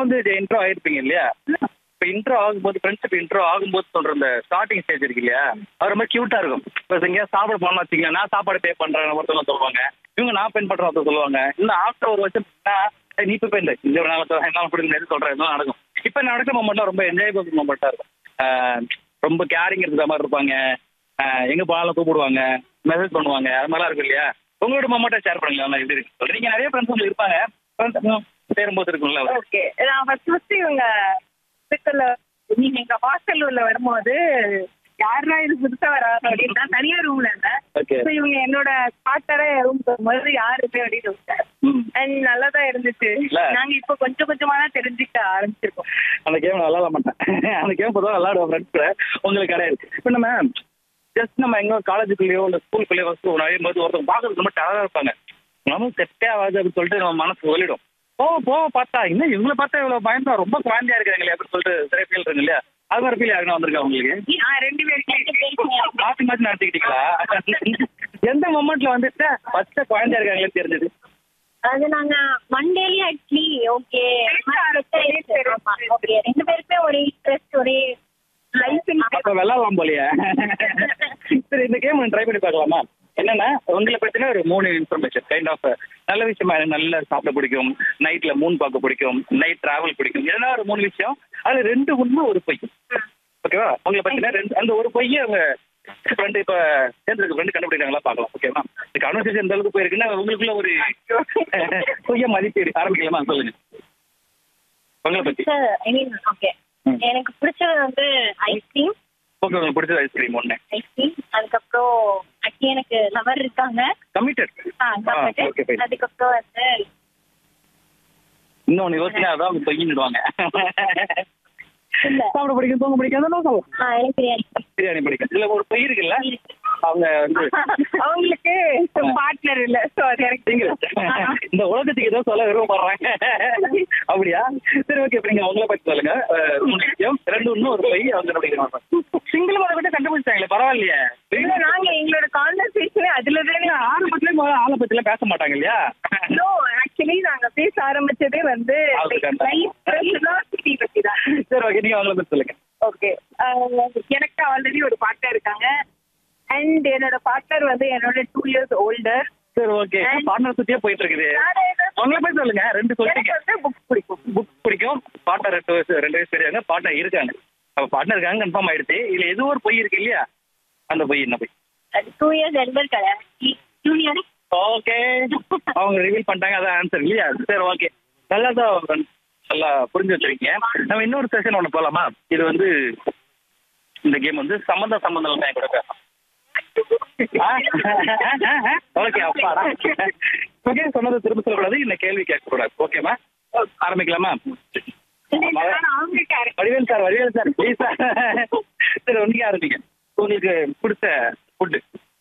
வந்து இன்ட்ரோ ஆயிருப்பீங்க இல்லையா இப்போ இன்ட்ரோ ஆகும்போது ஃப்ரெண்ட்ஷிப் இன்ட்ரோ ஆகும்போது சொல்ற இந்த ஸ்டார்டிங் ஸ்டேஜ் இருக்கு இல்லையா அது ரொம்ப கியூட்டா இருக்கும் இப்போ எங்கேயா சாப்பிட போனோம்னு வச்சுக்கோங்க நான் சாப்பாடு பே பண்றேன் ஒருத்தவங்க சொல்லுவாங்க இவங்க நான் பெண் பண்றேன் ஒருத்தர் சொல்லுவாங்க இன்னும் ஆஃப்டர் ஒரு வருஷம் "ஏய், நீ இப்போ பெண் இந்த ஒரு நாள் என்ன பிடிக்கும் சொல்றேன் இதெல்லாம் நடக்கும் இப்போ நடக்கிற மூமெண்ட்லாம் ரொம்ப என்ஜாயபிள் மூமெண்ட்டா இருக்கும் ஆஹ் ரொம்ப கேரிங் இருக்கிற மாதிரி இருப்பாங்க ஆஹ் எங்க போனாலும் கூப்பிடுவாங்க மெசேஜ் பண்ணுவாங்க அது மாதிரிலாம் இருக்கும் இல்லையா உங்களோட மொமெண்ட்டை ஷேர் பண்ணுங்களா எப்படி இருக்கு சொல்றீங்க நீங்க நிறைய ஃப்ரெண்ட்ஸ் உங்களுக்கு இருப்பாங்க ஃப்ரெண்ட்ஸ் சேரும்போது இருக்கும்ல ஓகே நான் ஃபர்ஸ்ட் ஃபர்ஸ்ட் இவங்க ஹாஸ்டல்ல நீங்க எங்க ஹாஸ்டல் உள்ள வரும்போது யாரா இது புதுசா வராங்க அப்படின்னு நான் தனியா ரூம்ல இருந்தேன் ஓகே So, இவங்க என்னோட பார்ட்னரே ரூம் போகும்போது யாருமே அப்படின்னு விட்டார் ம் அண்ட் நல்லா தான் இருந்துச்சு இல்ல? நாங்க இப்போ கொஞ்சம் கொஞ்சமா தான் தெரிஞ்சுக்க ஆரம்பிச்சிருக்கோம் அந்த கேம் விளாட மாட்டேன் அந்த கேம் பொதுவாக விளாடுவோம் ஃப்ரெண்ட்ஸ் உங்களுக்கு கிடையாது இப்போ நம்ம ஜஸ்ட் நம்ம எங்க காலேஜுக்குள்ளேயோ இல்லை ஸ்கூலுக்குள்ளேயோ ஃபஸ்ட்டு நுழையும் போது ஒருத்தவங்க பார்க்கறதுக்கு ரொம்ப டயராக இருப்பாங்க நமக்கு செட்டே ஆகாது அப்படின்னு சொல்லிட்டு நம்ம மனசு வெளியிடும் போக போக பார்த்தா இன்னும் இவங்களை பார்த்தா இவ்வளோ பயந்தா ரொம்ப குழந்தையா இருக்காங்களே அப்படின்னு சொல்லிட்டு சில ஃபீல் இருக்கு இல்லையா அது மாதிரி ஃபீல் யாருன்னா வந்திருக்கா உங்களுக்கு நான் ரெண்டு பேருக்கு மாற்றி மாற்றி நடத்திக்கிட்டீங்களா எந்த மொமெண்ட்ல வந்துட்டு பச்சை குழந்தையா இருக்காங்களே தெரிஞ்சது அது நாங்க மண்டேலி ஆக்சுவலி ஓகே ஓகே ரெண்டு பேருக்குமே ஒரே இன்ட்ரெஸ்ட் ஒரே லைஃப் அப்ப விளாடலாம் போலயே சரி இந்த கேம் ட்ரை பண்ணி பார்க்கலாமா என்னன்னா உங்களை பத்தின ஒரு மூணு இன்ஃபர்மேஷன் கைண்ட் ஆஃப் நல்ல விஷயமா எனக்கு நல்லா சாப்பிட பிடிக்கும் நைட்ல மூன் பார்க்க பிடிக்கும் நைட் டிராவல் பிடிக்கும் எதனா ஒரு மூணு விஷயம் அதுல ரெண்டு உண்மை ஒரு பொய் ஓகேவா உங்களை பத்தின ரெண்டு அந்த ஒரு பொய்யை அவங்க ஃப்ரெண்டு இப்ப சேர்ந்துருக்கு ஃப்ரெண்டு கண்டுபிடிக்கிறாங்களா பார்க்கலாம் ஓகேவா இந்த கான்வர்சேஷன் எந்த அளவுக்கு போயிருக்குன்னா உங்களுக்குள்ள ஒரு பொய்ய மதிப்பீடு ஆரம்பிக்கலாமா சொல்லுங்க உங்களை பத்தி ஐ மீன் ஓகே ம். எனக்கு பிடிச்சது வந்து ஐஸ்கிரீம் ஓகே உங்களுக்கு பிடிச்ச ஐஸ்கிரீம் ஒண்ணு ஐஸ்கிரீம் அதுக்கப்புறம் ஆக்சுவலி எனக்கு லவர் இருக்காங்க கமிட்டட் ஆ, சாப்பிட்டு. ஓகே ஃபைன் அதுக்கப்புறம் வந்து இன்னொன்னு யோசிச்சா அதான் அவங்க பொய்யிடுவாங்க இல்ல சாப்பிட பிடிக்கும் தூங்க பிடிக்கும் அதெல்லாம் சொல்லலாம் ஆ, எனக்கு பிரியாணி பிரியாணி பிடிக்கும் இதுல ஒரு பொய் இருக்குல்ல இருக்கு. அவங்க வந்து அவங்களுக்கு பார்ட்னர் இல்ல சோ அது எனக்கு single. இந்த உலகத்துக்கு ஏதோ சொல்ல விரும்பப்படுறாங்க அப்படியா சரி ஓகே இப்ப நீங்க உங்களை பத்தி சொல்லுங்க அஹ், மூணு விஷயம் ரெண்டு இன்னும் ஒரு பொய் அவங்க கண்டுபிடிக்கிறாங்க சிங்கிள் மத விட்டு கண்டுபிடிச்சாங்களே பரவாயில்லையே இல்ல நாங்க எங்களோட கான்வர்சேஷன் அதுல தானே ஆரம்பத்துல முதல்ல ஆளை பத்தி பேச மாட்டாங்க இல்லையா நோ ஆக்சுவலி நாங்க பேச ஆரம்பிச்சதே வந்து அதுக்கு லைஃப் பிலாசபி பத்தி தான் சரி ஓகே நீங்க அவங்கள பத்தி சொல்லுங்க ஓகே எனக்கு ஆல்ரெடி ஒரு பார்ட்னர் இருக்காங்க அண்ட் என்னோட பார்ட்னர் வந்து என்னோட டூ இயர்ஸ் ஓல்டர் சரி ஓகே பார்ட்னர் சுத்தியே போயிட்டு இருக்குது உங்களை பத்தி சொல்லுங்க ரெண்டு சொல்லிட்டீங்க எனக்கு வந்து புக்ஸ் பிடிக்கும் புக் பிடிக்கும் பார்ட்னர் ரெண்டு வயசு ரெண்டு வயசு பெரியவங்க பார்ட்னர் இருக்காங்க அப்ப பார்ட்னர் இருக்காங்க கன்ஃபார்ம் ஆயிடுச்சு இதுல ஏதோ ஒரு பொய் இருக்கு இல்லையா அந்த பொய் என்ன பொய் டூ இயர்ஸ் எல்டர் கிடையாது ஜூனியர் ஓகே அவங்க ரிவீல் பண்ணிட்டாங்க அதான் ஆன்சர் இல்லையா சரி ஓகே நல்லா தான் நல்லா புரிஞ்சு வச்சிருக்கீங்க நம்ம இன்னொரு செஷன் ஒன்று போகலாமா இது வந்து இந்த கேம் வந்து சம்மந்த சம்மந்தம் இல்லாம என் கூட பேசலாம் ஓகே அப்பாடா ஓகே சொன்னதை திரும்ப சொல்லக்கூடாது இந்த கேள்வி கேட்கக்கூடாது ஓகேமா ஆரம்பிக்கலாமா அவங்க character Vadivel sir Vadivel sir please sir சரி ஒன்றுக்கு ஆரம்பிங்க உங்களுக்கு பிடிச்ச ஃபுட்டு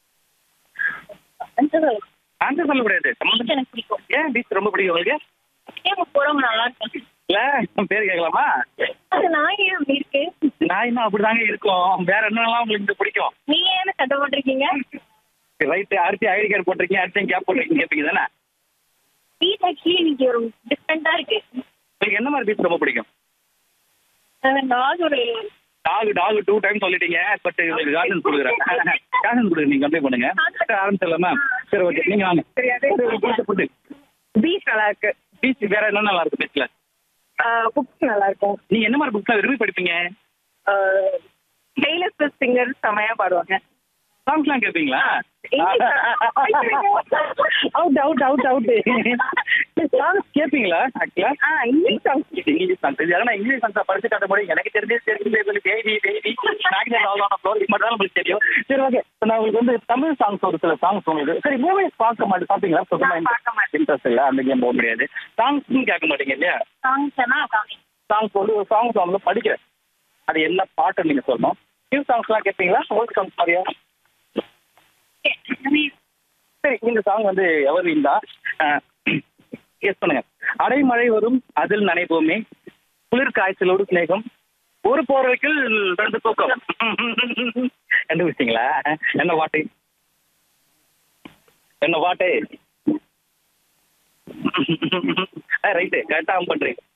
ஆன்சர் சொல்ல முடியாது சம்மந்தம் எனக்கு பிடிக்கும் ஏன் பீச் ரொம்ப பிடிக்கும் உங்களுக்கு கேம் போறவங்க நல்லா இருக்கும் இல்ல பேர் கேட்கலாமா அது நான் ஏன் அப்படி இருக்கு நான் இன்னும் அப்படிதாங்க இருக்கோம் வேற என்னெல்லாம் உங்களுக்கு இங்க பிடிக்கும் நீங்க ஏன் சட்டை போட்டிருக்கீங்க ரைட் அடுத்து ஐடி கார்டு போட்டிருக்கீங்க அடுத்து கேப் போட்டிருக்கீங்க கேட்பீங்க தானே பீச் ஆக்சுவலி இன்னைக்கு ஒரு டிஃப்ரெண்டா இருக்கு உங்களுக்கு என்ன மாதிரி பீச் ரொம்ப பிடிக்கும் நான் ஒரு டாக் டாக் டூ டைம் சொல்லிட்டீங்க பட் உங்களுக்கு கார்டன் கொடுக்குறேன் கார்டன் கொடுக்குறேன் நீங்க கம்ப்ளைண்ட் பண்ணுங்க சரி, ஆரம்பிச்சிடலாமா சரி ஓகே நீங்க வாங்க தெரியாது. சரி, உங்களுக்கு பிடிச்ச ஃபுட்டு பீச் நல்லா இருக்கு பீச் வேற என்ன நல்லா இருக்கு பீச்ல புக்ஸ் நல்லா இருக்கும் நீங்க என்ன மாதிரி புக்ஸ் விரும்பி படிப்பீங்க டெய்லர் சிங்கர் செமையா பாடுவாங்க சாங்ஸ்லாம் கேட்பீங்களா English out out out out songs கேட்பீங்களா ஆக்சுவலா ஆ இங்கிலீஷ் சாங் இங்கிலீஷ் சாங்ஸ் இது ஆனா இங்கிலீஷ் சாங்ஸ் படிச்சு காட்ட முடியும் எனக்கு தெரிஞ்சு தெரிஞ்சு baby baby magnet all on floor இது மட்டும் தான் உங்களுக்கு தெரியும் சரி ஓகே நான் உங்களுக்கு வந்து தமிழ் சாங்ஸ் ஒரு சில சாங்ஸ் உங்களுக்கு சரி மூவிஸ் பார்க்க மாட்டேன் பாத்தீங்களா நான் பார்க்க மாட்டேன். இன்ட்ரெஸ்ட் இல்ல அந்த கேம் போக முடியாது சாங்ஸும் கேட்க மாட்டீங்க இல்லையா சாங்ஸ்னா காமி சாங்ஸ் வந்து ஒரு சாங்ஸ் வந்து படிக்கிறேன் அது என்ன பாட்டு நீங்க சொல்லணும் நியூ சாங்ஸ்லாம் கேட்பீங்களா ஓல்ட் சாங்ஸ் மாதிரியா சரி இந்த சாங் வந்து எவர் இருந்தா கெஸ் பண்ணுங்க அடைமழை வரும் அதில் நனைவோமே குளிர் காய்ச்சலோடு சிநேகம் ஒரு போர்வைக்குள் ரெண்டு தூக்கம் கண்டுபிடிச்சிங்களா என்ன பாட்டு என்ன பாட்டு ரைட்டு கரெக்டாக பண்றீங்க